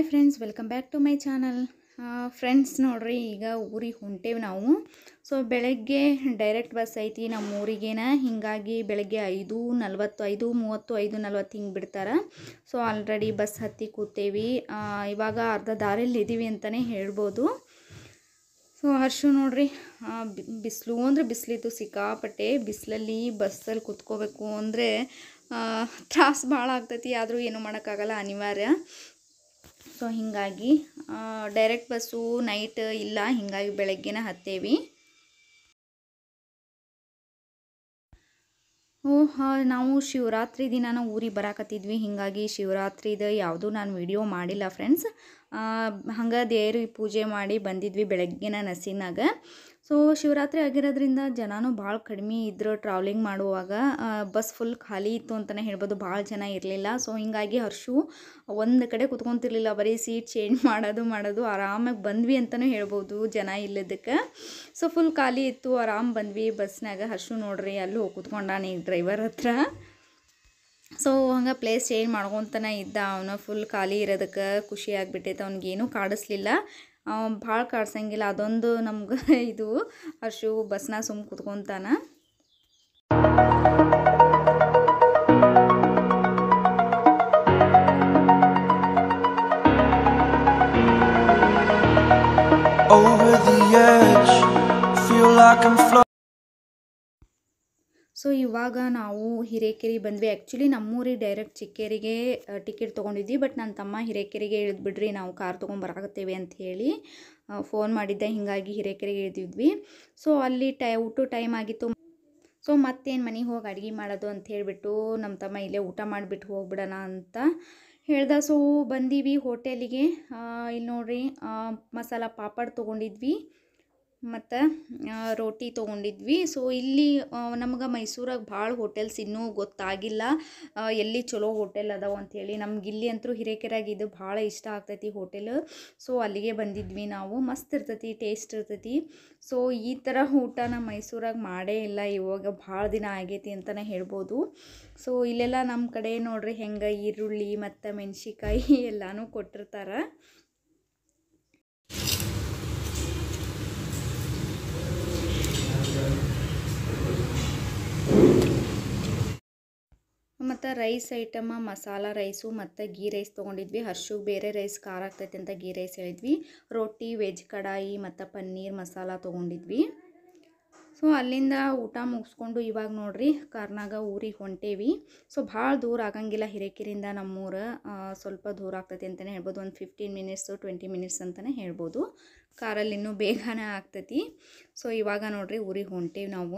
Hi friends welcome back to my channel friends ನೋಡ್ರಿ ಈಗ ಊರಿಗೆ ಹೊಂಟೇವಿ ನಾವು ಸೊ ಬೆಳಗ್ಗೆ ಡೈರೆಕ್ಟ್ ಬಸ್ ಐತಿ ನಮ್ಮ ಊರಿಗೇನ ಹೀಗಾಗಿ ಬೆಳಗ್ಗೆ ಐದು ನಲ್ವತ್ತು ಐದು ಮೂವತ್ತು ಐದು ನಲ್ವತ್ತು ಹಿಂಗೆ ಬಿಡ್ತಾರೆ ಸೊ ಆಲ್ರೆಡಿ ಬಸ್ ಹತ್ತಿ ಕೂತೇವಿ ಆ, ಇವಾಗ ಅರ್ಧ ದಾರಿಯಲ್ಲಿ ಇದ್ದೀವಿ ಅಂತಲೇ ಹೇಳ್ಬೋದು ಸೊ ಹರ್ಷು ನೋಡ್ರಿ ಬಿಸಿಲು ಅಂದರೆ ಬಿಸಿಲಿತ್ತು ಸಿಕ್ಕಾಪಟ್ಟೆ ಬಿಸಿಲಲ್ಲಿ ಬಸ್ಸಲ್ಲಿ ಕುತ್ಕೋಬೇಕು ಅಂದರೆ ತ್ರಾಸ ಭಾಳ ಆಗ್ತೈತಿ ಆದರೂ ಏನೂ ಮಾಡೋಕ್ಕಾಗಲ್ಲ ಅನಿವಾರ್ಯ ಸೊ ಹೀಗಾಗಿ ಡೈರೆಕ್ಟ್ ಬಸ್ಸು ನೈಟ್ ಇಲ್ಲ ಹೀಗಾಗಿ ಬೆಳಗ್ಗೆನ ಹತ್ತೇವಿ ಓ ಹಾಂ ನಾವು ಶಿವರಾತ್ರಿ ದಿನಾನ ಊರಿಗೆ ಬರಾಕತ್ತಿದ್ವಿ ಹೀಗಾಗಿ ಶಿವರಾತ್ರಿದು ಯಾವುದೂ ನಾನು ವಿಡಿಯೋ ಮಾಡಿಲ್ಲ ಫ್ರೆಂಡ್ಸ್ ಹಂಗೆ ದೇವ್ರಿಗೆ ಪೂಜೆ ಮಾಡಿ ಬಂದಿದ್ವಿ ಬೆಳಗ್ಗೆನ ನಸಿನಾಗ ಸೊ ಶಿವರಾತ್ರಿ ಆಗಿರೋದ್ರಿಂದ ಜನನೂ ಭಾಳ ಕಡಿಮೆ ಇದ್ರು ಟ್ರಾವೆಲಿಂಗ್ ಮಾಡುವಾಗ ಆ, ಬಸ್ ಫುಲ್ ಖಾಲಿ ಇತ್ತು ಅಂತಲೇ ಹೇಳ್ಬೋದು ಭಾಳ ಜನ ಇರಲಿಲ್ಲ ಸೊ ಹೀಗಾಗಿ ಹರ್ಷು ಒಂದು ಕಡೆ ಕುತ್ಕೊಂತಿರ್ಲಿಲ್ಲ ಬರೀ ಸೀಟ್ ಚೇಂಜ್ ಮಾಡೋದು ಮಾಡೋದು ಆರಾಮಾಗಿ ಬಂದ್ವಿ ಅಂತಲೂ ಹೇಳ್ಬೋದು ಜನ ಇಲ್ಲದಕ್ಕೆ ಸೊ ಫುಲ್ ಖಾಲಿ ಇತ್ತು ಆರಾಮ್ ಬಂದ್ವಿ ಬಸ್ನಾಗ ಹರ್ಷು ನೋಡ್ರಿ ಅಲ್ಲಿ ಹೋಗಿ ಕುತ್ಕೊಂಡಾನ ಈಗ ಡ್ರೈವರ್ ಹತ್ರ ಸೊ ಹಂಗೆ ಪ್ಲೇಸ್ ಚೇಂಜ್ ಮಾಡ್ಕೊತಾನೆ ಇದ್ದ ಅವನು ಫುಲ್ ಖಾಲಿ ಇರೋದಕ್ಕೆ ಖುಷಿ ಆಗಿಬಿಟ್ಟೈತೆ ಅವ್ನಿಗೇನು ಕಾಡಿಸ್ಲಿಲ್ಲ ಭಾಳ ಕಾಡ್ಸಂಗಿಲ್ಲ ಅದೊಂದು ನಮ್ಗೆ ಇದು ಹರ್ಷು ಬಸ್ನ ಸುಮ್ಮ ಕುತ್ಕೊತಾನ over the edge. Feel like I'm floating. So ಇವಾಗ ನಾವು ಹಿರೇಕೆರೆ ಬಂದ್ವಿ ಆ್ಯಕ್ಚುಲಿ ನಮ್ಮೂರಿಗೆ ಡೈರೆಕ್ಟ್ ಚಿಕ್ಕೇರಿಗೆ ಟಿಕೆಟ್ ತೊಗೊಂಡಿದ್ವಿ ಬಟ್ ನನ್ನ ತಮ್ಮ ಹಿರೇಕೆರೆಗೆ ಇಳಿದ್ಬಿಡ್ರಿ ನಾವು ಕಾರ್ ತೊಗೊಂಬರಾಕತ್ತೇವೆ ಅಂತ ಹೇಳಿ ಫೋನ್ ಮಾಡಿದ್ದೆ ಹೀಗಾಗಿ ಹಿರೇಕೆರೆಗೆ ಇಳಿದಿದ್ವಿ ಸೊ ಅಲ್ಲಿ ಟೈ ಊಟ ಟೈಮ್ ಆಗಿತ್ತು ಸೊ ಮತ್ತೇನು ಮನೆಗೆ ಹೋಗಿ ಅಡುಗೆ ಮಾಡೋದು ಅಂತ ಹೇಳಿಬಿಟ್ಟು ನಮ್ಮ ತಮ್ಮ ಇಲ್ಲೇ ಊಟ ಮಾಡಿಬಿಟ್ಟು ಹೋಗ್ಬಿಡೋಣ ಅಂತ ಹೇಳ್ದ ಸೊ ಬಂದೀವಿ ಹೋಟೆಲಿಗೆ ಇಲ್ಲಿ ನೋಡ್ರಿ ಆ, ಮಸಾಲ ಪಾಪಡ್ ತೊಗೊಂಡಿದ್ವಿ ಮತ್ತು ರೋಟಿ ತೊಗೊಂಡಿದ್ವಿ ಸೊ ಇಲ್ಲಿ ನಮ್ಗೆ ಮೈಸೂರಾಗ ಭಾಳ ಹೋಟೆಲ್ಸ್ ಇನ್ನೂ ಗೊತ್ತಾಗಿಲ್ಲ ಆ, ಎಲ್ಲಿ ಚಲೋ ಹೋಟೆಲ್ ಅದಾವ ಅಂಥೇಳಿ ನಮ್ಗೆ ಇಲ್ಲಿ ಅಂತೂ ಹಿರೇಕೆರಾಗ ಇದು ಭಾಳ ಇಷ್ಟ ಆಗ್ತೈತಿ ಹೋಟೆಲ್ ಸೊ ಅಲ್ಲಿಗೆ ಬಂದಿದ್ವಿ ನಾವು ಮಸ್ತ್ ಇರ್ತೈತಿ ಟೇಸ್ಟ್ ಇರ್ತೈತಿ ಸೊ ಈ ಥರ ಊಟ ನಮ್ಮ ಮೈಸೂರಾಗ ಮಾಡೇ ಇಲ್ಲ ಇವಾಗ ಭಾಳ ದಿನ ಆಗೈತಿ ಅಂತಲೇ ಹೇಳ್ಬೋದು ಸೊ ಇಲ್ಲೆಲ್ಲ ನಮ್ಮ ಕಡೆ ನೋಡ್ರಿ ಹೆಂಗೆ ಈರುಳ್ಳಿ ಮತ್ತು ಮೆಣಸಿಕಾಯಿ ಎಲ್ಲನೂ ಕೊಟ್ಟಿರ್ತಾರೆ ಮತ್ತು ರೈಸ್ ಐಟಮ ಮಸಾಲ ರೈಸು ಮತ್ತು ಗೀ ರೈಸ್ ತೊಗೊಂಡಿದ್ವಿ ಹರ್ಷುಗೆ ಬೇರೆ ರೈಸ್ ಖಾರ ಆಗ್ತೈತೆ ಅಂತ ಗೀ ರೈಸ್ ಹೇಳಿದ್ವಿ ರೊಟ್ಟಿ ವೆಜ್ ಕಡಾಯಿ ಮತ್ತು ಪನ್ನೀರ್ ಮಸಾಲ ತೊಗೊಂಡಿದ್ವಿ ಸೊ ಅಲ್ಲಿಂದ ಊಟ ಮುಗಿಸ್ಕೊಂಡು ಇವಾಗ ನೋಡ್ರಿ ಕಾರ್ನಾಗ ಊರಿಗೆ ಹೊಂಟೇವಿ ಸೊ ಭಾಳ ದೂರ ಆಗಂಗಿಲ್ಲ ಹಿರೇಕೆರೆಯಿಂದ ನಮ್ಮೂರು ಆ, ಸ್ವಲ್ಪ ದೂರ ಆಗ್ತೈತಿ ಅಂತಲೇ ಹೇಳ್ಬೋದು ಒಂದು ಫಿಫ್ಟೀನ್ ಮಿನಿಟ್ಸು ಟ್ವೆಂಟಿ ಮಿನಿಟ್ಸ್ ಅಂತಲೇ ಹೇಳ್ಬೋದು ಕಾರಲ್ಲಿ ಇನ್ನೂ ಬೇಗನೆ ಆಗ್ತೈತಿ ಸೊ ಇವಾಗ ನೋಡ್ರಿ ಊರಿಗೆ ಹೊಂಟೇವಿ ನಾವು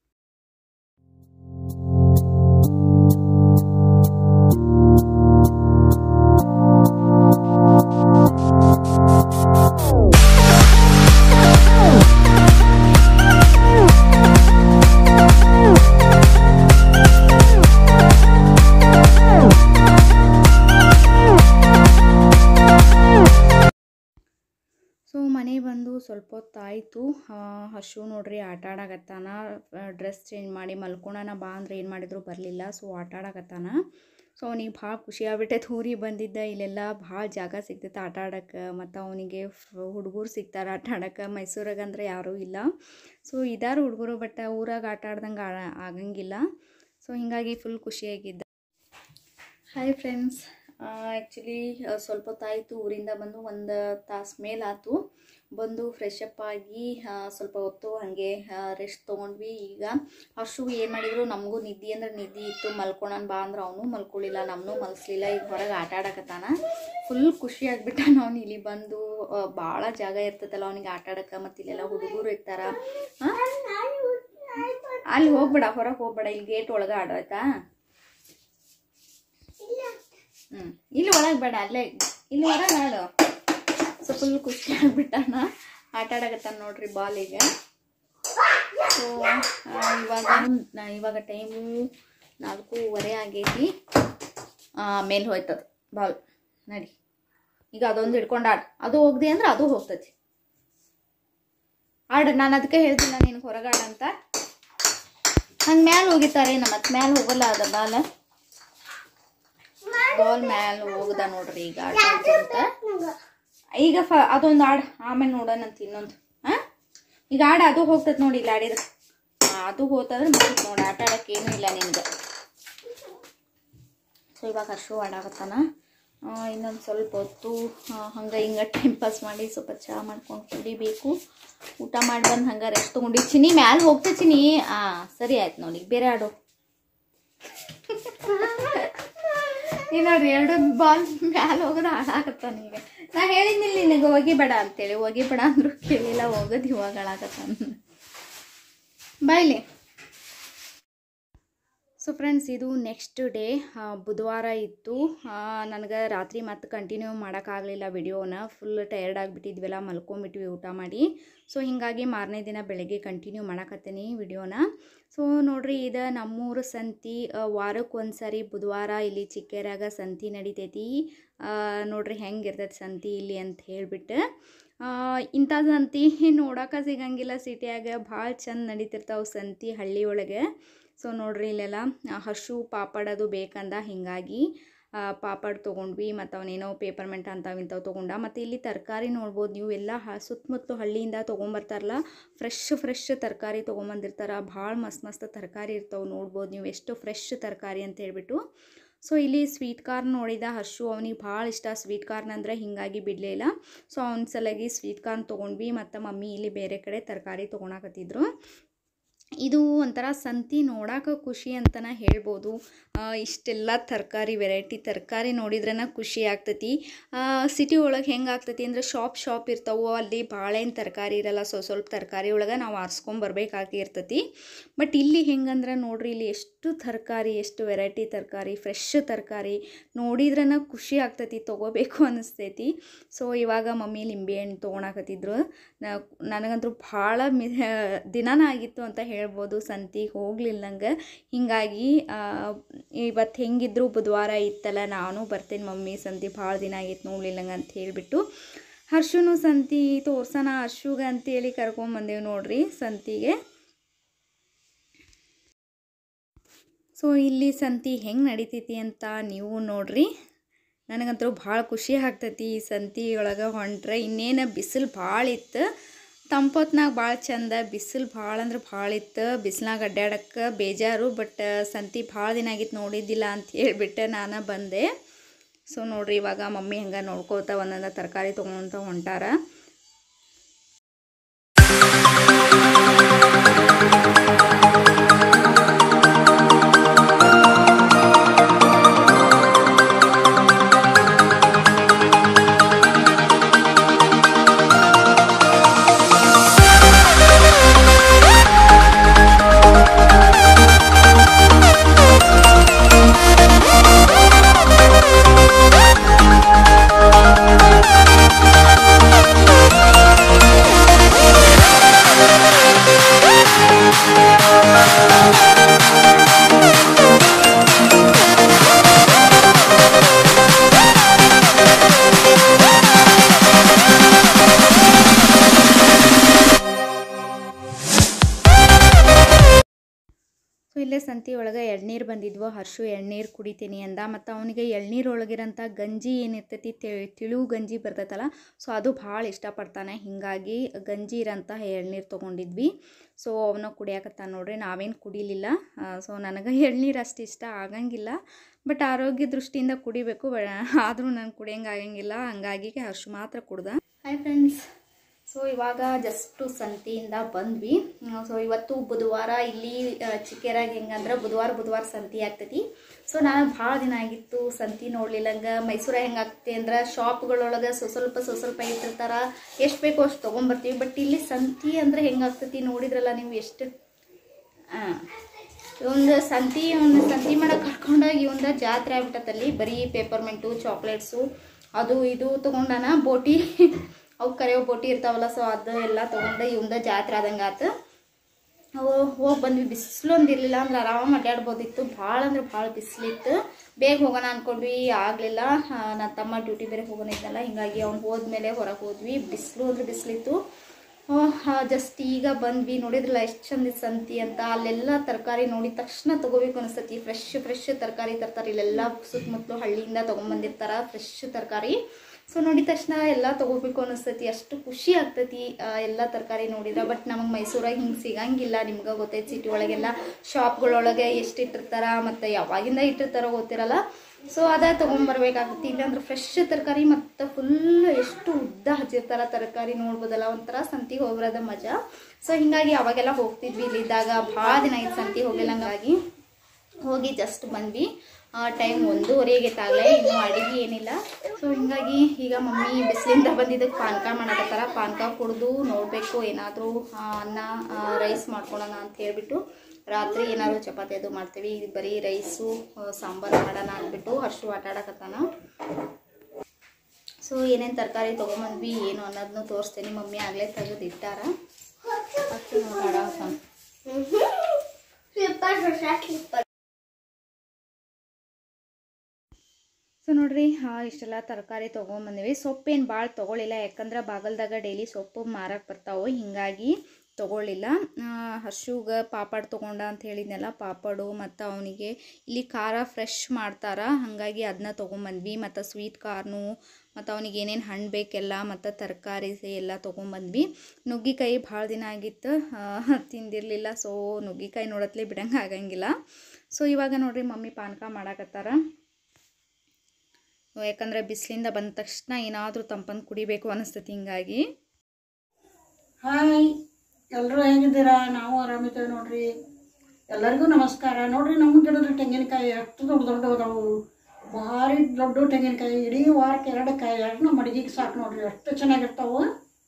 ಸೊ ಮನೆ ಬಂದು ಸ್ವಲ್ಪ ಹೊತ್ತಾಯಿತು ಹರ್ಷು ನೋಡ್ರಿ ಆಟ ಆಡಾಕತ್ತಾನ ಡ್ರೆಸ್ ಚೇಂಜ್ ಮಾಡಿ ಮಲ್ಕೊಳನ ಬಾ ಅಂದ್ರೆ ಏನು ಮಾಡಿದ್ರು ಬರಲಿಲ್ಲ ಸೊ ಆಟ ಆಡಾಕತ್ತಾನ ಸೊ ಅವನಿಗೆ ಭಾಳ ಖುಷಿ ಆಗ್ಬಿಟ್ಟೈತೆ ಊರಿಗೆ ಬಂದಿದ್ದ ಇಲ್ಲೆಲ್ಲ ಭಾಳ ಜಾಗ ಸಿಗ್ತೈತೆ ಆಟ ಆಡೋಕ್ಕೆ ಮತ್ತು ಅವನಿಗೆ ಹುಡುಗರು ಸಿಗ್ತಾರೆ ಆಟ ಆಡೋಕ್ಕೆ ಮೈಸೂರಾಗ ಅಂದ್ರೆ ಯಾರೂ ಇಲ್ಲ ಸೊ ಇದಾರು ಹುಡುಗರು ಬಟ್ ಊರಾಗ ಆಟ ಆಡ್ದಂಗೆ ಆಡ ಆಗಂಗಿಲ್ಲ ಸೊ ಹೀಗಾಗಿ ಫುಲ್ ಖುಷಿಯಾಗಿದ್ದ ಹಾಯ್ ಫ್ರೆಂಡ್ಸ್ ಆ್ಯಕ್ಚುಲಿ ಸ್ವಲ್ಪ ಹೊತ್ತಾಯಿತು ಊರಿಂದ ಬಂದು ಒಂದು ತಾಸು ಮೇಲಾತು ಬಂದು ಫ್ರೆಶ್ ಅಪ್ ಆಗಿ ಆ, ಸ್ವಲ್ಪ ಹೊತ್ತು ಹಾಗೆ ರೆಸ್ಟ್ ತೊಗೊಂಡ್ವಿ ಈಗ ಹರ್ಷು ಏನು ಮಾಡಿದ್ರು ನಮಗೂ ನಿದ್ದೆ ಅಂದ್ರೆ ನಿದ್ದೆ ಇತ್ತು ಮಲ್ಕೊಳನ್ ಬಾ ಅಂದ್ರೆ ಅವನು ಮಲ್ಕೊಳ್ಳಿಲ್ಲ ನಮ್ಮನ್ನೂ ಮಲ್ಸ್ಲಿಲ್ಲ ಈಗ ಹೊರಗೆ ಆಟ ಆಡಕತ್ತಾನ ಫುಲ್ ಖುಷಿ ಆಗ್ಬಿಟ್ಟ ಅವ್ನು ಇಲ್ಲಿ ಬಂದು ಭಾಳ ಜಾಗ ಇರ್ತೈತಲ್ಲ ಅವನಿಗೆ ಆಟ ಆಡಕ್ಕೆ ಮತ್ತು ಇಲ್ಲೆಲ್ಲ ಹುಡುಗರು ಇರ್ತಾರ ಆ? ಅಲ್ಲಿ ಹೋಗ್ಬೇಡ ಹೊರಗೆ ಹೋಗ್ಬೇಡ ಇಲ್ಲಿ ಗೇಟ್ ಒಳಗೆ ಆಡಾಯ್ತಾ ಹ್ಮ್ ಇಲ್ಲಿ ಒಳಗೆ ಬೇಡ ಅಲ್ಲೇ ಇಲ್ಲಿ ಹೊರಗೆ ಆಡು ಸೊ ಫುಲ್ ಖುಷಿ ಆಗ್ಬಿಟ್ಟಾನ ಆಟ ಆಡಕತ್ತಾನ ನೋಡ್ರಿ ಬಾಲಿಗೆ ಸೊ ಇವಾಗ ನಾ- ಇವಾಗ ಟೈಮು ನಾಲ್ಕೂವರೆ ಆಗೈತಿ ಮೇಲೆ ಹೋಯ್ತದ ಬಾಲ್ ನಡಿ ಈಗ ಅದೊಂದು ಹಿಡ್ಕೊಂಡು ಆಡ್ ಅದು ಹೋಗ್ದಿ ಅಂದ್ರೆ ಅದು ಹೋಗ್ತೈತಿ ಆಡ ನಾನು ಅದಕ್ಕೆ ಹೇಳ್ತೀನಿ ನಿನಗೆ ಹೊರಗೆ ಆಡಂತ ಹಂಗೆ ಮ್ಯಾಲೆ ಹೋಗಿತಾರೆ ನಮ್ಮ ಮತ್ತೆ ಮ್ಯಾಲೆ ಹೋಗಲ್ಲ ಅದ ಬಾಲ ಬಾಲ್ ಮ್ಯಾಲ ಹೋಗ್ದ ನೋಡ್ರಿ ಈಗ ಆಟ ಆಡ್ಕೊಂತ ಈಗ ಫ ಅದೊಂದು ಆಡ್ ಆಮೇಲೆ ನೋಡೋಣಂತ ಇನ್ನೊಂದು ಹಾ ಈಗ ಆಡ ಅದು ಹೋಗ್ತದ ನೋಡಿ ಇಲ್ಲಿ ಆಡಿದ್ರೆ ಹಾ, ಅದು ಹೋತಂದ್ರೆ ಮುಗಿತ್ ನೋಡಿ ಆಟ ಆಡಕ್ಕೆ ಏನೂ ಇಲ್ಲ ನಿನ್ಗೆ ಸೊ ಇವಾಗ ಹರ್ಷು ಆಡಾಕತ್ತಾನ ಇನ್ನೊಂದು ಸ್ವಲ್ಪ ಹೊತ್ತು ಹಂಗೆ ಹಿಂಗೆ ಟೈಮ್ ಪಾಸ್ ಮಾಡಿ ಸ್ವಲ್ಪ ಚಹಾ ಮಾಡ್ಕೊಂಡು ಕುಡಿಬೇಕು ಊಟ ಮಾಡಿ ಬಂದು ಹಂಗೆ ರೆಸ್ಟ್ ತೊಗೊಂಡು ಚಿನಿ ಮ್ಯಾಲೆ ಹೋಗ್ತಾ ಚಿನಿ ಹಾಂ ಸರಿ ಆಯ್ತು ನೋಡಿ ಬೇರೆ ಆಡು ಈ ನೋಡ್ರಿ ಎರಡು ಬಾಲ್ ಮ್ಯಾಲೆ ಹೋಗೋದು ಹಾಳಾಕತ್ತಾನ ಈಗ ನಾ ಹೇಳಿದ್ನಿಲ್ಲ ನಿನಗೆ ಒಗಿಬೇಡ ಅಂತೇಳಿ ಒಗಿಬೇಡ ಅಂದ್ರು ಕೇಳಿಲ್ಲ ಹೋಗೋದು ಇವಾಗ ಹಾಳಾಕತ್ತಾನ ಬಾಯ್ಲಿ ಸೊ ಫ್ರೆಂಡ್ಸ್ ಇದು ನೆಕ್ಸ್ಟ್ ಡೇ ಬುಧವಾರ ಇತ್ತು ನನಗೆ ರಾತ್ರಿ ಮತ್ತೆ ಕಂಟಿನ್ಯೂ ಮಾಡೋಕ್ಕಾಗಲಿಲ್ಲ ವಿಡಿಯೋನ ಫುಲ್ ಟಯರ್ಡ್ ಆಗಿಬಿಟ್ಟಿದ್ವಲ್ಲ ಮಲ್ಕೊಂಬಿಟ್ವಿ ಊಟ ಮಾಡಿ ಸೊ ಹೀಗಾಗಿ ಮಾರನೇ ದಿನ ಬೆಳಗ್ಗೆ ಕಂಟಿನ್ಯೂ ಮಾಡಕತ್ತೀನಿ ವಿಡಿಯೋನ ಸೊ ನೋಡ್ರಿ ಇದು ನಮ್ಮೂರು ಸಂತಿ ವಾರಕ್ಕೆ ಒಂದು ಸಾರಿ ಬುಧವಾರ ಇಲ್ಲಿ ಚಿಕ್ಕೇರಾಗ ಸಂತಿ ನಡಿತೈತಿ ಆ, ನೋಡ್ರಿ ಹೆಂಗಿರ್ತೈತಿ ಸಂತಿ ಇಲ್ಲಿ ಅಂತ ಹೇಳಿಬಿಟ್ಟು ಇಂಥ ಸಂತಿ ನೋಡೋಕೆ ಸಿಗಂಗಿಲ್ಲ ಸಿಟಿಯಾಗ ಭಾಳ ಚಂದ ನಡೀತಿರ್ತಾವೆ ಸಂತಿ ಹಳ್ಳಿ ಒಳಗೆ ಸೊ ನೋಡ್ರಿ ಇಲ್ಲೆಲ್ಲ ಆ, ಹರ್ಷು ಪಾಪಡ್ ಅದು ಬೇಕಂದ ಹೀಗಾಗಿ ಆ, ಪಾಪಡ್ ತೊಗೊಂಡ್ವಿ ಮತ್ತು ಅವನೇನೋ ಪೇಪರ್ಮೆಂಟ್ ಅಂತಾವ್ ಇಂಥವು ತೊಗೊಂಡ ಮತ್ತು ಇಲ್ಲಿ ತರಕಾರಿ ನೋಡ್ಬೋದು ನೀವು ಎಲ್ಲ ಹ ಸುತ್ತಮುತ್ತಲು ಹಳ್ಳಿಯಿಂದ ತೊಗೊಂಬರ್ತಾರಲ್ಲ ಫ್ರೆಶ್ ಫ್ರೆಶ್ ತರಕಾರಿ ತೊಗೊಂಬಂದಿರ್ತಾರೆ ಭಾಳ ಮಸ್ತ್ ಮಸ್ತ್ ತರಕಾರಿ ಇರ್ತಾವೆ ನೋಡ್ಬೋದು ನೀವು ಎಷ್ಟು ಫ್ರೆಶ್ ತರಕಾರಿ ಅಂತ ಹೇಳ್ಬಿಟ್ಟು ಸೊ ಇಲ್ಲಿ ಸ್ವೀಟ್ ಕಾರ್ನ್ ನೋಡಿದ ಹರ್ಷು ಅವನಿಗೆ ಭಾಳ ಇಷ್ಟ ಸ್ವೀಟ್ ಕಾರ್ನ್ ಅಂದರೆ ಹೀಗಾಗಿ ಬಿಡಲೇ ಇಲ್ಲ ಸೊ ಅವನ ಸಲಗಿ ಸ್ವೀಟ್ ಕಾರ್ನ್ ತೊಗೊಂಡ್ವಿ ಮತ್ತು ಮಮ್ಮಿ ಇಲ್ಲಿ ಬೇರೆ ಕಡೆ ತರಕಾರಿ ತೊಗೊಳಕತ್ತಿದ್ರು ಇದು ಒಂಥರ ಸಂತಿ ನೋಡೋಕೆ ಖುಷಿ ಅಂತಲೇ ಹೇಳ್ಬೋದು ಆ, ಇಷ್ಟೆಲ್ಲ ತರಕಾರಿ ವೆರೈಟಿ ತರಕಾರಿ ನೋಡಿದ್ರನ ಖುಷಿ ಆಗ್ತೈತಿ ಸಿಟಿ ಒಳಗೆ ಹೆಂಗೆ ಆಗ್ತೈತಿ ಅಂದರೆ ಶಾಪ್ ಶಾಪ್ ಇರ್ತಾವೆ ಅಲ್ಲಿ ಭಾಳೇನು ತರಕಾರಿ ಇರಲ್ಲ ಸೊ ಸ್ವಲ್ಪ ತರಕಾರಿ ಒಳಗೆ ನಾವು ಆರಿಸ್ಕೊಂಬರ್ಬೇಕಾಗಿರ್ತೈತಿ ಬಟ್ ಇಲ್ಲಿ ಹೆಂಗಂದ್ರೆ ನೋಡ್ರಿ ಇಲ್ಲಿ ಎಷ್ಟು ತರಕಾರಿ ಎಷ್ಟು ವೆರೈಟಿ ತರಕಾರಿ ಫ್ರೆಶ್ ತರಕಾರಿ ನೋಡಿದ್ರನ ಖುಷಿ ಆಗ್ತೈತಿ ತೊಗೋಬೇಕು ಅನ್ನಿಸ್ತೈತಿ ಸೊ ಇವಾಗ ಮಮ್ಮಿ ಲಿಂಬೆಹಣ್ಣು ತೊಗೊಳಕತ್ತಿದ್ರು ನ- ನನಗಂತೂ ಭಾಳ ಮಿ ದಿನನ ಆಗಿತ್ತು ಅಂತ ಹೇಳ್ಬೋದು ಸಂತಿಗೆ ಹೋಗ್ಲಿಲ್ಲಂಗೆ ಹೀಗಾಗಿ ಇವತ್ತು ಹೆಂಗಿದ್ರು ಬುಧವಾರ ಇತ್ತಲ್ಲ ನಾನು ಬರ್ತೇನೆ ಮಮ್ಮಿ ಸಂತಿ ಭಾಳ ದಿನ ಆಗಿತ್ತು ನೋಡ್ಲಿಲ್ಲಂಗೆ ಅಂತ ಹೇಳಿಬಿಟ್ಟು ಹರ್ಷುನು ಸಂತಿ ತೋರ್ಸೋಣ ಹರ್ಷುಗೆ ಅಂತೇಳಿ ಕರ್ಕೊಂಬಂದೇವು ನೋಡ್ರಿ ಸಂತಿಗೆ ಸೊ ಇಲ್ಲಿ ಸಂತಿ ಹೆಂಗೆ ನಡೀತೈತಿ ಅಂತ ನೀವು ನೋಡ್ರಿ ನನಗಂತೂ ಭಾಳ ಖುಷಿ ಆಗ್ತೈತಿ ಈ ಸಂತಿ ಒಳಗೆ ಹೊಂಟ್ರೆ ಇನ್ನೇನು ಬಿಸಿಲು ಭಾಳ ಇತ್ತು ತಂಪೊತ್ನಾಗ ಭಾಳ ಚಂದ ಬಿಸಿಲು ಭಾಳ ಅಂದ್ರೆ ಭಾಳ ಇತ್ತು ಬಿಸಿಲಾಗ ಅಡ್ಡಾಡಕ್ಕೆ ಬೇಜಾರು ಬಟ್ ಸಂತಿ ಭಾಳ ದಿನ ಆಗಿತ್ತು ನೋಡಿದ್ದಿಲ್ಲ ಅಂತ ಹೇಳ್ಬಿಟ್ಟು ನಾನು ಬಂದೆ ಸೊ ನೋಡ್ರಿ ಇವಾಗ ಮಮ್ಮಿ ಹಂಗೆ ನೋಡ್ಕೋತಾ ಒಂದೊಂದು ತರಕಾರಿ ತೊಗೊಂತ ಹೊಂಟಾರ ಸೊ ಇಲ್ಲೇ ಸಂತಿ ಒಳಗೆ ಎಳ್ನೀರು ಬಂದಿದ್ವು ಹರ್ಷು ಎಳ್ನೀರು ಕುಡಿತೀನಿ ಅಂದ ಮತ್ತು ಅವನಿಗೆ ಎಳ್ನೀರೊಳಗಿರೋಂಥ ಗಂಜಿ ಏನಿರ್ತೈತಿ ತೆ- ತಿಳು ಗಂಜಿ ಬರ್ತೈತಲ್ಲ ಸೊ ಅದು ಭಾಳ ಇಷ್ಟಪಡ್ತಾನೆ ಹೀಗಾಗಿ ಗಂಜಿ ಇರೋಂಥ ಎಳ್ನೀರು ತೊಗೊಂಡಿದ್ವಿ ಸೊ ಅವನ್ನ ಕುಡಿಯಾಕತ್ತಾನ ನೋಡ್ರಿ ನಾವೇನು ಕುಡಿಲಿಲ್ಲ ಸೊ ನನಗೆ ಎಳ್ನೀರು ಅಷ್ಟು ಇಷ್ಟ ಆಗಂಗಿಲ್ಲ ಬಟ್ ಆರೋಗ್ಯ ದೃಷ್ಟಿಯಿಂದ ಕುಡಿಬೇಕು ಆದರೂ ನಾನು ಕುಡಿಯಂಗೆ ಆಗಂಗಿಲ್ಲ ಹಂಗಾಗಿ ಹರ್ಷು ಮಾತ್ರ ಕುಡ್ದ ಹಾಯ್ ಫ್ರೆಂಡ್ಸ್ ಸೊ ಇವಾಗ ಜಸ್ಟು ಸಂತಿಯಿಂದ ಬಂದ್ವಿ ಸೊ ಇವತ್ತು ಬುಧವಾರ ಇಲ್ಲಿ ಆ, ಚಿಕ್ಕೇರಾಗ ಹೆಂಗಂದ್ರೆ ಬುಧವಾರ ಬುಧವಾರ ಸಂತಿ ಆಗ್ತೈತಿ ಸೊ ನಾನು ಭಾಳ ದಿನ ಆಗಿತ್ತು ಸಂತಿ ನೋಡ್ಲಿಲ್ಲಂಗ ಮೈಸೂರಾಗ ಹೆಂಗಾಗ್ತೈತಿ ಅಂದ್ರೆ ಶಾಪ್ಗಳೊಳಗೆ ಸ್ವ ಸ್ವಲ್ಪ ಸ್ವ ಸ್ವಲ್ಪ ಇಟ್ಟಿರ್ತಾರ ಎಷ್ಟು ಬೇಕೋ ಅಷ್ಟು ತೊಗೊಂಬರ್ತೀವಿ ಬಟ್ ಇಲ್ಲಿ ಸಂತಿ ಅಂದ್ರೆ ಹೆಂಗಾಗ್ತೈತಿ ನೋಡಿದ್ರಲ್ಲ ನೀವು ಎಷ್ಟು ಇವಂದು ಸಂತಿ ಒಂದು ಸಂತಿ ಮಾಡಕ್ಕೆ ಕರ್ಕೊಂಡೋಗಿ ಇವಂದ ಜಾತ್ರೆ ಆಗ್ಬಿಟ್ಟತ್ತಲ್ಲಿ ಬರೀ ಪೇಪರ್ಮೆಂಟು ಚಾಕ್ಲೇಟ್ಸು ಅದು ಇದು ತೊಗೊಂಡಾನ ಬೋಟಿ ಅವು ಕರೆಯೋ ಬೋಟಿ ಇರ್ತಾವಲ್ಲ ಸೊ ಅದು ಎಲ್ಲ ತೊಗೊಂಡು ಇವಂದ ಜಾತ್ರೆ ಆದಂಗೆ ಆತು ಅವು ಹೋಗಿ ಬಂದ್ವಿ ಬಿಸಿಲು ಒಂದು ಇರಲಿಲ್ಲ ಅಂದ್ರೆ ಆರಾಮ ಅಡ್ಡಾಡ್ಬೋದಿತ್ತು ಭಾಳ ಅಂದ್ರೆ ಭಾಳ ಬಿಸಿಲಿತ್ತು ಬೇಗ ಹೋಗೋಣ ಅಂದ್ಕೊಂಡ್ವಿ ಆಗಲಿಲ್ಲ ನನ್ನ ತಮ್ಮ ಡ್ಯೂಟಿ ಬೇರೆ ಹೋಗೋಣ ಇದ್ದಲ್ಲ ಹಿಂಗಾಗಿ ಅವ್ನು ಹೋದ್ಮೇಲೆ ಹೊರಗೆ ಹೋದ್ವಿ ಬಿಸಿಲು ಅಂದ್ರೆ ಬಿಸಿಲಿತ್ತು ಜಸ್ಟ್ ಈಗ ಬಂದ್ವಿ ನೋಡಿದ್ರಲ್ಲ ಎಷ್ಟು ಚಂದ ಇತ್ತು ಸಂತಿ ಅಂತ ಅಲ್ಲೆಲ್ಲ ತರಕಾರಿ ನೋಡಿದ ತಕ್ಷಣ ತಗೋಬೇಕು ಅನಿಸ್ತತಿ ಫ್ರೆಶ್ ಫ್ರೆಶ್ ತರಕಾರಿ ತರ್ತಾರೆ ಇಲ್ಲೆಲ್ಲ ಸುತ್ತಮುತ್ತಲು ಹಳ್ಳಿಯಿಂದ ತೊಗೊಂಬಂದಿರ್ತಾರ ಫ್ರೆಶ್ ತರಕಾರಿ ಸೊ ನೋಡಿದ ತಕ್ಷಣ ಎಲ್ಲ ತಗೋಬೇಕು ಅನಿಸ್ತತಿ ಅಷ್ಟು ಖುಷಿ ಆಗ್ತೈತಿ ಆ, ಎಲ್ಲ ತರಕಾರಿ ನೋಡಿದ್ರೆ ಬಟ್ ನಮಗೆ ಮೈಸೂರಾಗ ಹಿಂಗೆ ಸಿಗಂಗಿಲ್ಲ ನಿಮ್ಗೆ ಗೊತ್ತೈತಿ ಸಿಟಿ ಒಳಗೆಲ್ಲ ಶಾಪ್ಗಳೊಳಗೆ ಎಷ್ಟು ಇಟ್ಟಿರ್ತಾರ ಮತ್ತು ಯಾವಾಗಿಂದ ಇಟ್ಟಿರ್ತಾರೋ ಗೊತ್ತಿರಲ್ಲ ಸೊ ಅದ ತೊಗೊಂಬರ್ಬೇಕಾಗ್ತೈತಿ ಇಲ್ಲಾಂದ್ರೆ ಫ್ರೆಶ್ ತರಕಾರಿ ಮತ್ತು ಫುಲ್ ಎಷ್ಟು ಉದ್ದ ಹಚ್ಚಿರ್ತಾರ ತರಕಾರಿ ನೋಡ್ಬೋದಲ್ಲ ಒಂಥರ ಸಂತಿಗೆ ಹೋಗ್ಬರೋದ ಮಜಾ ಸೊ ಹಿಂಗಾಗಿ ಅವಾಗೆಲ್ಲ ಹೋಗ್ತಿದ್ವಿ ಇಲ್ಲಿದ್ದಾಗ ಭಾಳ ದಿನ ಆಯ್ತು ಸಂತಿಗೆ ಹೋಗಿಲ್ಲ ಹಂಗಾಗಿ ಹೋಗಿ ಜಸ್ಟ್ ಬಂದ್ವಿ ಟೈಮ್ ಒಂದೂವರೆಗೆ ತಾಗಲೇ ಇನ್ನೂ ಅಡಿಗೆ ಏನಿಲ್ಲ ಸೊ ಹಿಂಗಾಗಿ ಈಗ ಮಮ್ಮಿ ಬಿಸಿಲಿಂದ ಬಂದಿದ್ದಕ್ಕೆ ಪಾನಕ ಮಾಡಕತ್ತಾರ ಪಾನಕ ಕುಡಿದು ನೋಡಬೇಕು ಏನಾದರೂ ಅನ್ನ ರೈಸ್ ಮಾಡ್ಕೊಳೋಣ ಅಂತ ಹೇಳ್ಬಿಟ್ಟು ರಾತ್ರಿ ಏನಾದ್ರು ಚಪಾತಿ ಅದು ಮಾಡ್ತೀವಿ ಈಗ ಬರೀ ರೈಸು ಸಾಂಬಾರು ಮಾಡೋಣ ಅಂದ್ಬಿಟ್ಟು ಹರ್ಷು ಆಟ ಆಡಕತ್ತಾನ ಸೊ ಏನೇನು ತರಕಾರಿ ತೊಗೊಂಬಂದ್ವಿ ಏನು ಅನ್ನೋದನ್ನು ತೋರಿಸ್ತೇನೆ ಮಮ್ಮಿ ಆಗಲೇ ತೆಗೆದು ಇಟ್ಟಾರ ಅಷ್ಟು ಆಡಾಕತ್ತಾನ ಸೊ ನೋಡ್ರಿ ಹಾ ಇಷ್ಟೆಲ್ಲ ತರಕಾರಿ ತೊಗೊಂಬಂದಿವಿ ಸೊಪ್ಪೇನು ಭಾಳ ತೊಗೊಳಿಲ್ಲ ಯಾಕಂದ್ರೆ ಬಾಗಲ್ದಾಗ ಡೈಲಿ ಸೊಪ್ಪು ಮಾರಕ್ಕೆ ಬರ್ತಾವೆ ಹಿಂಗಾಗಿ ತೊಗೊಳ್ಳಿಲ್ಲ ಹರ್ಷುಗೆ ಪಾಪಡ್ ತೊಗೊಂಡ ಅಂತ ಹೇಳಿದ್ನಲ್ಲ ಪಾಪಡು ಮತ್ತು ಅವನಿಗೆ ಇಲ್ಲಿ ಖಾರ ಫ್ರೆಶ್ ಮಾಡ್ತಾರ ಹಾಗಾಗಿ ಅದನ್ನ ತೊಗೊಂಬಂದ್ವಿ ಮತ್ತು ಸ್ವೀಟ್ ಕಾರ್ನು ಮತ್ತು ಅವನಿಗೆ ಏನೇನು ಹಣ್ಣು ಬೇಕೆಲ್ಲ ಮತ್ತು ತರಕಾರಿ ಎಲ್ಲ ತೊಗೊಂಬಂದ್ವಿ ನುಗ್ಗಿಕಾಯಿ ಭಾಳ ದಿನ ಆಗಿತ್ತು ಆ, ತಿಂದಿರಲಿಲ್ಲ ಸೊ ನುಗ್ಗಿಕಾಯಿ ನೋಡತ್ಲೆ ಬಿಡಂಗೆ ಆಗಂಗಿಲ್ಲ ಸೊ ಇವಾಗ ನೋಡ್ರಿ ಮಮ್ಮಿ ಪಾನಕ ಮಾಡಾಕತ್ತಾರ ಯಾಕಂದ್ರೆ ಬಿಸಿಲಿಂದ ಬಂದ ತಕ್ಷಣ ಏನಾದರೂ ತಂಪನ್ನು ಕುಡಿಬೇಕು ಅನಿಸ್ತೈತಿ ಹಿಂಗಾಗಿ ಹಾಯ್ ಎಲ್ಲರೂ ಹೇಗಿದ್ದೀರಾ ನಾವು ಆರಾಮಿದ್ದೇವೆ ನೋಡ್ರಿ ಎಲ್ಲರಿಗೂ ನಮಸ್ಕಾರ ನೋಡ್ರಿ ನಮ್ಮ ಗಿಡದ ತೆಂಗಿನಕಾಯಿ ಎಷ್ಟು ದೊಡ್ಡ ದೊಡ್ಡ ಅದಾವು ಭಾರಿ ದೊಡ್ಡ ತೆಂಗಿನಕಾಯಿ ಇಡೀ ವಾರಕ್ಕೆ ಎರಡು ಕಾಯಿ ಎರಡು ನಮ್ಮ ಅಡಿಗೆಗೆ ಸಾಕು ನೋಡ್ರಿ ಎಷ್ಟು ಚೆನ್ನಾಗಿರ್ತಾವು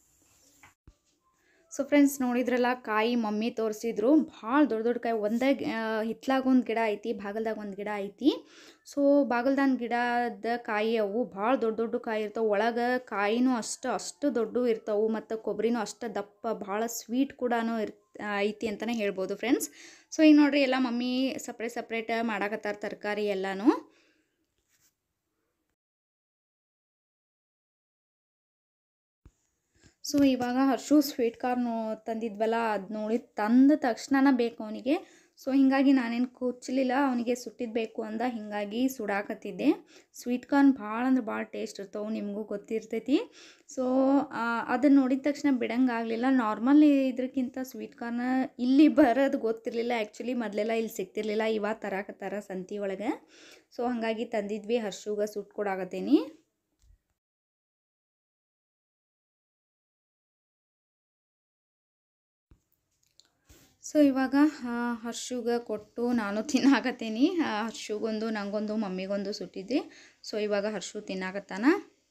ಸೊ ಫ್ರೆಂಡ್ಸ್ ನೋಡಿದ್ರಲ್ಲ ಕಾಯಿ ಮಮ್ಮಿ ತೋರಿಸಿದ್ರು ಭಾಳ ದೊಡ್ಡ ದೊಡ್ಡ ಕಾಯಿ ಒಂದೇ ಹಿತ್ಲಾಗ ಒಂದು ಗಿಡ ಐತಿ ಬಾಗಲ್ದಾಗ ಒಂದು ಗಿಡ ಐತಿ ಸೊ ಬಾಗಲ್ದಾನ ಗಿಡದ ಕಾಯಿ ಅವು ಭಾಳ ದೊಡ್ಡ ದೊಡ್ಡ ಕಾಯಿ ಇರ್ತಾವೆ ಒಳಗೆ ಕಾಯಿನೂ ಅಷ್ಟು ಅಷ್ಟು ದೊಡ್ಡ ಇರ್ತಾವೆ ಮತ್ತು ಕೊಬ್ಬರಿನೂ ಅಷ್ಟು ದಪ್ಪ ಭಾಳ ಸ್ವೀಟ್ ಕೂಡ ಇರ್ ಐತಿ ಅಂತಲೇ ಹೇಳ್ಬೋದು ಫ್ರೆಂಡ್ಸ್ ಸೊ ಈಗ ನೋಡ್ರಿ ಎಲ್ಲ ಮಮ್ಮಿ ಸಪ್ರೇಟ್ ಸಪ್ರೇಟ್ ಮಾಡಾಕತ್ತಾರ ತರಕಾರಿ ಎಲ್ಲನೂ ಸೊ ಇವಾಗ ಹರ್ಷು ಸ್ವೀಟ್ ಕಾರ್ನ್ ತಂದಿದ್ವಲ್ಲ ಅದು ನೋಡಿ ತಂದ ತಕ್ಷಣನ ಬೇಕು ಅವನಿಗೆ ಸೊ ಹಿಂಗಾಗಿ ನಾನೇನು ಕುಚ್ಚಲಿಲ್ಲ ಅವನಿಗೆ ಸುಟ್ಟಿದ್ದು ಬೇಕು ಅಂದ ಹಿಂಗಾಗಿ ಸುಡಾಕತ್ತಿದ್ದೆ ಸ್ವೀಟ್ ಕಾರ್ನ್ ಭಾಳ ಅಂದ್ರೆ ಭಾಳ ಟೇಸ್ಟ್ ಇರ್ತಾವೆ ನಿಮಗೂ ಗೊತ್ತಿರ್ತೈತಿ ಸೊ ಅದನ್ನು ನೋಡಿದ ತಕ್ಷಣ ಬಿಡಂಗಾಗಲಿಲ್ಲ ನಾರ್ಮಲ್ ಇದಕ್ಕಿಂತ ಸ್ವೀಟ್ ಕಾರ್ನ್ ಇಲ್ಲಿ ಬರೋದು ಗೊತ್ತಿರಲಿಲ್ಲ ಆ್ಯಕ್ಚುಲಿ ಮೊದಲೆಲ್ಲ ಇಲ್ಲಿ ಸಿಗ್ತಿರ್ಲಿಲ್ಲ ಇವಾಗ ತರಾಕತ್ತಾರ ಸಂತಿ ಒಳಗೆ ಸೊ ಹಾಗಾಗಿ ತಂದಿದ್ವಿ ಹರ್ಷುಗೆ ಸುಟ್ಟು ಕೊಡಾಕತ್ತೀನಿ ಸೊ ಇವಾಗ ಆ, ಹರ್ಷುಗೆ ಕೊಟ್ಟು ನಾನು ತಿನ್ನಾಕತ್ತೀನಿ ಆ, ಹರ್ಷುಗೊಂದು ನಂಗೊಂದು ಮಮ್ಮಿಗೊಂದು ಸುಟ್ಟಿದ್ದೆ ಸೊ ಇವಾಗ ಹರ್ಷು ತಿನ್ನಾಕತ್ತಾನ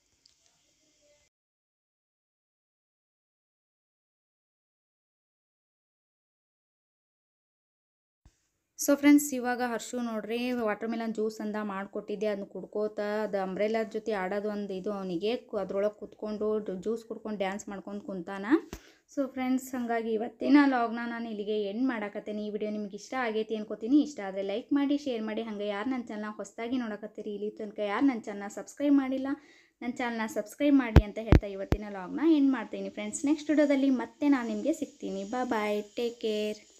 ಸೊ ಫ್ರೆಂಡ್ಸ್ ಇವಾಗ ಹರ್ಷು ನೋಡ್ರಿ ವಾಟರ್ ಮೆಲನ್ ಜ್ಯೂಸ್ ಅಂದ ಮಾಡಿಕೊಟ್ಟಿದ್ದೆ ಅದನ್ನ ಕುಡ್ಕೋತ ಅದು ಅಂಬ್ರೆಲಾ ಜೊತೆ ಆಡೋದು ಒಂದು ಇದು ಅವನಿಗೆ ಅದ್ರೊಳಗೆ ಕುತ್ಕೊಂಡು ಜ್ಯೂಸ್ ಕುಡ್ಕೊಂಡು ಡ್ಯಾನ್ಸ್ ಮಾಡ್ಕೊಂಡು ಕುಂತಾನ ಸೊ ಫ್ರೆಂಡ್ಸ್ ಹಾಗಾಗಿ ಇವತ್ತಿನ ಲಾಗ್ನ ನಾನು ಇಲ್ಲಿಗೆ ಎಂಡ್ ಮಾಡಾಕತ್ತೀನಿ ಈ ವಿಡಿಯೋ ನಿಮ್ಗೆ ಇಷ್ಟ ಆಗೈತಿ ಅನ್ಕೋತೀನಿ ಇಷ್ಟ ಆದರೆ ಲೈಕ್ ಮಾಡಿ ಶೇರ್ ಮಾಡಿ ಹಾಗೆ ಯಾರು ನನ್ನ ಚಾನಲ್ ಹೊಸದಾಗಿ ನೋಡಕತ್ತೀರಿ ಇಲ್ಲಿ ತನಕ ಯಾರು ನನ್ನ ಚಾನಲ್ ಸಬ್ಸ್ಕ್ರೈಬ್ ಮಾಡಿಲ್ಲ ನನ್ನ ಚಾನಲ್ನ ಸಬ್ಸ್ಕ್ರೈಬ್ ಮಾಡಿ ಅಂತ ಹೇಳ್ತಾ ಇವತ್ತಿನ ಲಾಗ್ನ ಎಂಡ್ ಮಾಡ್ತೀನಿ ಫ್ರೆಂಡ್ಸ್ ನೆಕ್ಸ್ಟ್ ವಿಡಿಯೋದಲ್ಲಿ ಮತ್ತೆ ನಾನು ನಿಮಗೆ ಸಿಗ್ತೀನಿ ಬಾ ಬಾಯ್ ಟೇಕ್ ಕೇರ್